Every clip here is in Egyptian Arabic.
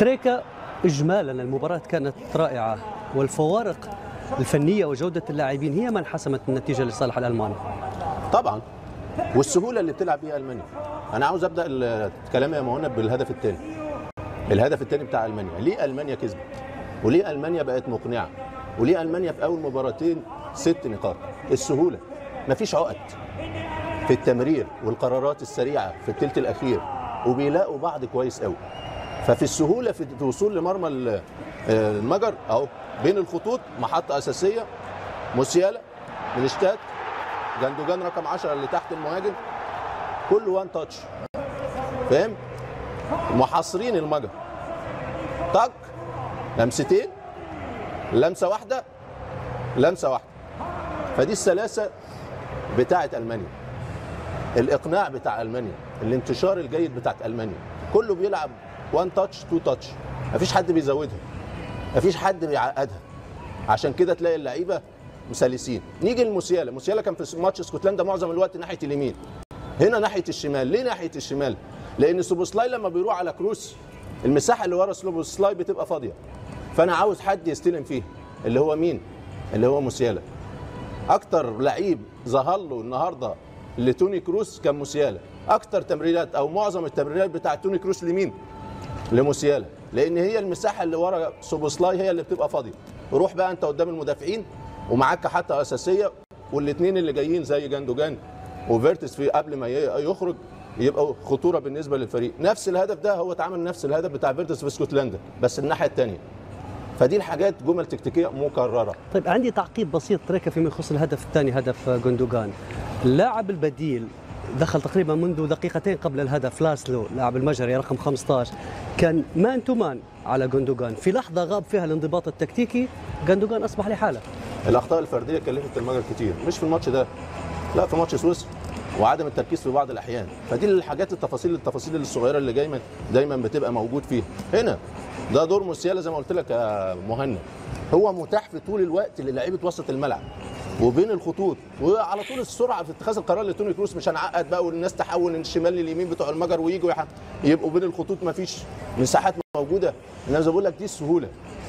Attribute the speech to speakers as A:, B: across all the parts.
A: تريكا اجمالا المباراه كانت رائعه والفوارق الفنيه وجوده اللاعبين هي من حسمت النتيجه لصالح الالمان
B: طبعا والسهوله اللي بتلعب بيها المانيا انا عاوز ابدا ال- كلامي يا مهند بالهدف الثاني الهدف الثاني بتاع المانيا ليه المانيا كسبت وليه المانيا بقت مقنعه وليه المانيا في اول مباراتين ست نقاط السهوله مفيش عقد في التمرير والقرارات السريعه في الثلث الاخير وبيلاقوا بعض كويس قوي ففي السهوله في الوصول لمرمى ال- المجر اهو بين الخطوط محطه اساسيه موسيالا ميلشتات جندوجان رقم 10 اللي تحت المهاجم كل وان تاتش فاهم محاصرين المجر طق لمستين لمسه واحده لمسه واحده فدي السلاسه بتاعه المانيا الاقناع بتاع المانيا الانتشار الجيد بتاعت المانيا كله بيلعب وان تاتش تو تاتش مفيش حد بيزودها مفيش حد بيعقدها عشان كده تلاقي اللعيبه مسلسين نيجي لموسيالا موسيالا كان في ماتش اسكتلندا معظم الوقت ناحيه اليمين هنا ناحيه الشمال ليه ناحيه الشمال لان سوبوسلاي لما بيروح على كروس المساحه اللي ورا سوبوسلاي بتبقى فاضيه فانا عاوز حد يستلم فيها اللي هو مين اللي هو موسيالا اكتر لعيب ظهر له النهارده لتوني كروس كان موسيالا اكتر تمريرات او معظم التمريرات بتاعه توني كروس لمين لموسيالا لان هي المساحه اللي ورا سوبوسلاي هي اللي بتبقى فاضيه روح بقى انت قدام المدافعين ومعاك حتى اساسيه والاثنين اللي جايين زي جندوجان وفيرتس في قبل ما ي- يخرج يبقوا خطوره بالنسبه للفريق نفس الهدف ده هو اتعمل نفس الهدف بتاع فيرتس في اسكتلندا بس الناحيه الثانيه فدي الحاجات جمل تكتيكيه مكرره
A: طيب عندي تعقيب بسيط تريكا فيما يخص الهدف الثاني هدف جندوغان اللاعب البديل دخل تقريبا منذ دقيقتين قبل الهدف لاسلو لاعب المجري رقم 15 كان مان تو مان على جندوغان في لحظه غاب فيها الانضباط التكتيكي جندوغان اصبح لحاله
B: الاخطاء الفرديه كلفت المجر كتير مش في الماتش ده لا في ماتش سويسرا وعدم التركيز في بعض الاحيان فدي الحاجات التفاصيل التفاصيل الصغيره اللي دايما دايما بتبقى موجود فيها هنا ده دور موسيالا زي ما قلت لك يا مهند هو متاح في طول الوقت للاعيبه وسط الملعب وبين الخطوط وعلى طول السرعه في اتخاذ القرار لتوني كروس مش هنعقد بقى والناس تحول من الشمال لليمين بتوع المجر ويجوا يح- يبقوا بين الخطوط مفيش مساحات موجوده انا زي ما بقول لك دي السهوله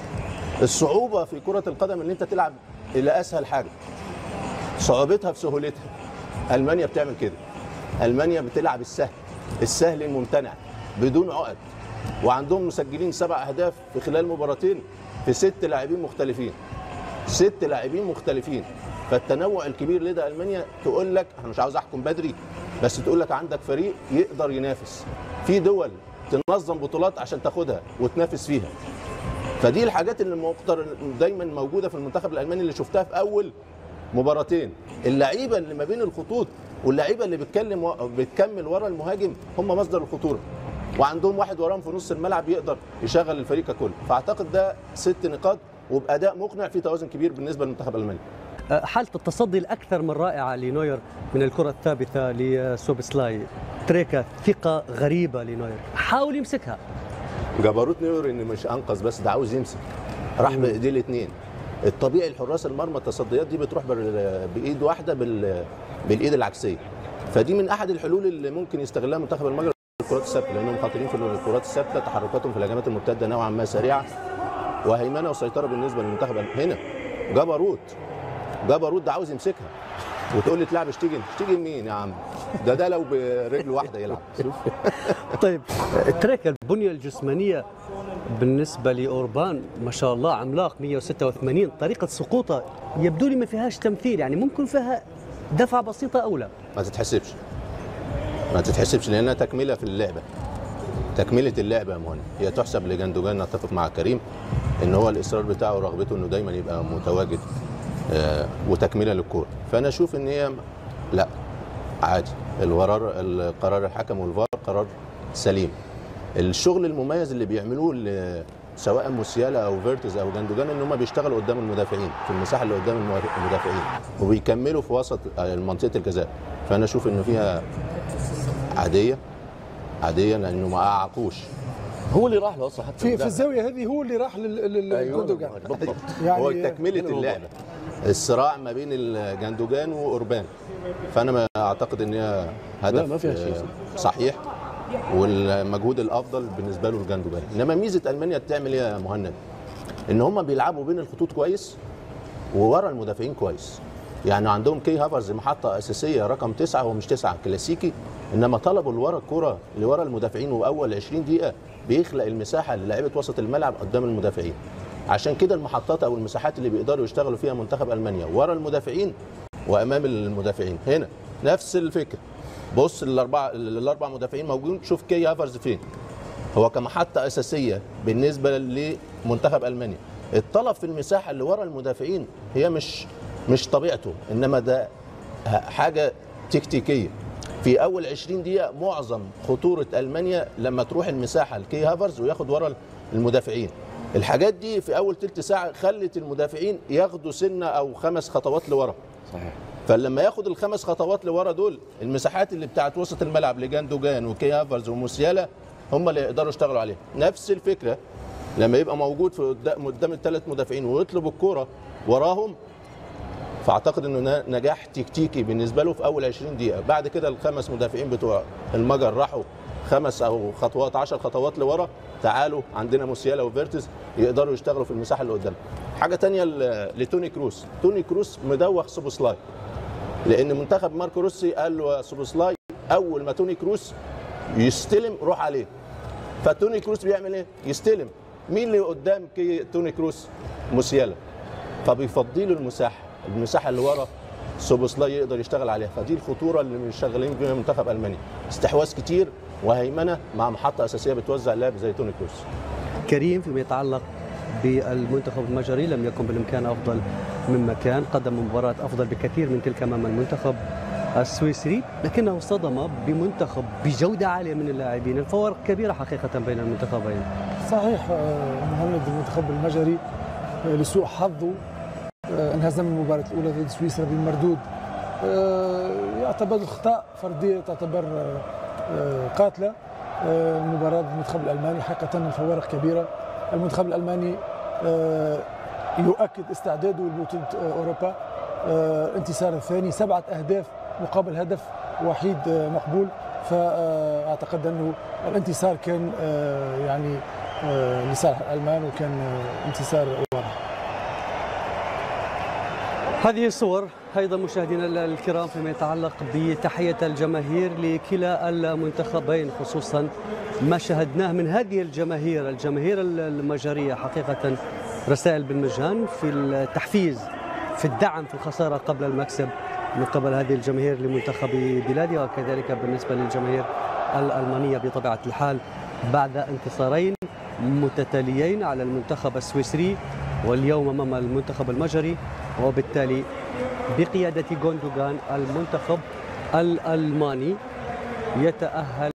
B: الصعوبه في كره القدم ان انت تلعب الى اسهل حاجه صعوبتها في سهولتها المانيا بتعمل كده المانيا بتلعب السهل السهل الممتنع بدون عقد وعندهم مسجلين سبع اهداف في خلال مباراتين في ست لاعبين مختلفين ست لاعبين مختلفين فالتنوع الكبير لدى المانيا تقول لك انا مش عاوز احكم بدري بس تقول لك عندك فريق يقدر ينافس في دول تنظم بطولات عشان تاخدها وتنافس فيها فدي الحاجات اللي مقدر دايما موجوده في المنتخب الالماني اللي شفتها في اول مباراتين اللعيبه اللي ما بين الخطوط واللعيبه اللي بتكلم و... بتكمل ورا المهاجم هم مصدر الخطوره وعندهم واحد وراهم في نص الملعب يقدر يشغل الفريق ككل فاعتقد ده ست نقاط وباداء مقنع في توازن كبير بالنسبه للمنتخب الالماني
A: أه، حالة التصدي الأكثر من رائعة لنوير من الكرة الثابتة لسوبسلاي تريكا ثقة غريبة لنوير حاول يمسكها
B: جبروت نيور ان مش انقذ بس ده عاوز يمسك راح بايديه الاثنين الطبيعي الحراس المرمى التصديات دي بتروح بال- بايد واحده بال... بالايد العكسيه فدي من احد الحلول اللي ممكن يستغلها منتخب المجر الكرات الثابته لانهم خاطرين في الكرات الثابته تحركاتهم في الهجمات المرتده نوعا ما سريعه وهيمنه وسيطره بالنسبه للمنتخب هنا جبروت جبروت ده عاوز يمسكها وتقول لي تلعب شتيجن شتيجن مين يا عم ده ده لو برجل واحده يلعب شوف
A: طيب أه، تريكا البنية الجسمانية بالنسبة لأوربان ما شاء الله عملاق 186 طريقة سقوطه يبدو لي ما فيهاش تمثيل يعني ممكن فيها دفعة بسيطة أو لا
B: ما تتحسبش ما تتحسبش لانها تكمله في اللعبه تكمله اللعبه يا مهند هي تحسب لجندوجان نتفق مع كريم ان هو الاصرار بتاعه ورغبته انه دايما يبقى متواجد آه، وتكمله للكوره فانا اشوف ان هي لا عادي القرار القرار الحكم والفار قرار سليم الشغل المميز اللي بيعملوه ل- سواء موسيالا او فيرتز او جندوجان ان هم بيشتغلوا قدام المدافعين في المساحه اللي قدام الموا- المدافعين وبيكملوا في وسط آه، منطقه الجزاء فانا اشوف انه فيها عاديه عاديه لانه ما اعاقوش
C: هو اللي راح له اصلا حتى
D: في في
C: المدافع.
D: الزاويه هذه هو اللي راح لل-
C: أيوة،
D: للجندوجان
C: بالضبط
B: هو
D: يعني
B: تكمله اللعبه الصراع ما بين الجندوجان واوربان فانا ما اعتقد ان هي هدف
C: لا، ما فيها شيء.
B: آه، صحيح والمجهود الافضل بالنسبه له الجندوجان انما ميزه المانيا بتعمل ايه يا مهند ان هم بيلعبوا بين الخطوط كويس وورا المدافعين كويس يعني عندهم كي هافرز محطه اساسيه رقم تسعة هو مش تسعة كلاسيكي انما طلبوا اللي ورا الكره اللي ورا المدافعين واول 20 دقيقه بيخلق المساحه للاعيبه وسط الملعب قدام المدافعين عشان كده المحطات او المساحات اللي بيقدروا يشتغلوا فيها منتخب المانيا ورا المدافعين وامام المدافعين هنا نفس الفكره بص الاربعه الاربع مدافعين موجودين شوف كي هافرز فين هو كمحطة أساسية بالنسبة لمنتخب ألمانيا الطلب في المساحة اللي ورا المدافعين هي مش مش طبيعته إنما ده حاجة تكتيكية في أول 20 دقيقة معظم خطورة ألمانيا لما تروح المساحة لكي هافرز وياخد ورا المدافعين الحاجات دي في أول تلت ساعة خلت المدافعين ياخدوا سنة أو خمس خطوات لورا
C: صحيح
B: فلما ياخد الخمس خطوات لورا دول المساحات اللي بتاعت وسط الملعب لجاندوجان وكي هافرز وموسيالا هم اللي يقدروا يشتغلوا عليها نفس الفكره لما يبقى موجود في قدام قدام الثلاث مدافعين ويطلب الكوره وراهم فاعتقد انه ن- نجاح تكتيكي بالنسبه له في اول 20 دقيقه بعد كده الخمس مدافعين بتوع المجر راحوا خمس او خطوات 10 خطوات لورا تعالوا عندنا موسيالا وفيرتز يقدروا يشتغلوا في المساحه اللي قدام حاجه تانية ل- لتوني كروس توني كروس مدوخ سوبوسلاي لان منتخب ماركو روسي قال له يا سوبوسلاي اول ما توني كروس يستلم روح عليه فتوني كروس بيعمل ايه يستلم مين اللي قدام كي توني كروس موسيالا فبيفضي له المساحه المساحه اللي ورا سوبوسلاي يقدر يشتغل عليها فدي الخطوره اللي مش شغالين بيها منتخب المانيا استحواذ كتير وهيمنه مع محطه اساسيه بتوزع لعب زي توني كروس
A: كريم فيما يتعلق بالمنتخب المجري لم يكن بالامكان افضل مما كان قدم مباراه افضل بكثير من تلك امام المنتخب السويسري لكنه اصطدم بمنتخب بجوده عاليه من اللاعبين الفوارق كبيره حقيقه بين المنتخبين
D: صحيح آه، مهند المنتخب المجري آه، لسوء حظه آه، انهزم المباراة الأولى ضد سويسرا بالمردود آه، يعتبر الخطأ فردية تعتبر آه، آه، قاتلة آه، المباراة ضد المنتخب الألماني حقيقة الفوارق كبيرة المنتخب الألماني آه، يؤكد استعداده لبطولة آه، أوروبا آه، الانتصار الثاني سبعة أهداف مقابل هدف وحيد آه، مقبول فأعتقد أنه الانتصار كان آه، يعني آه، لصالح الألمان وكان آه، انتصار واضح
A: هذه الصور ايضا مشاهدينا الكرام فيما يتعلق بتحيه الجماهير لكلا المنتخبين خصوصا ما شاهدناه من هذه الجماهير الجماهير المجريه حقيقه رسائل بالمجان في التحفيز في الدعم في الخساره قبل المكسب من قبل هذه الجماهير لمنتخب بلادها وكذلك بالنسبه للجماهير الالمانيه بطبيعه الحال بعد انتصارين متتاليين على المنتخب السويسري واليوم امام المنتخب المجري وبالتالي بقياده جوندوغان المنتخب الالماني يتاهل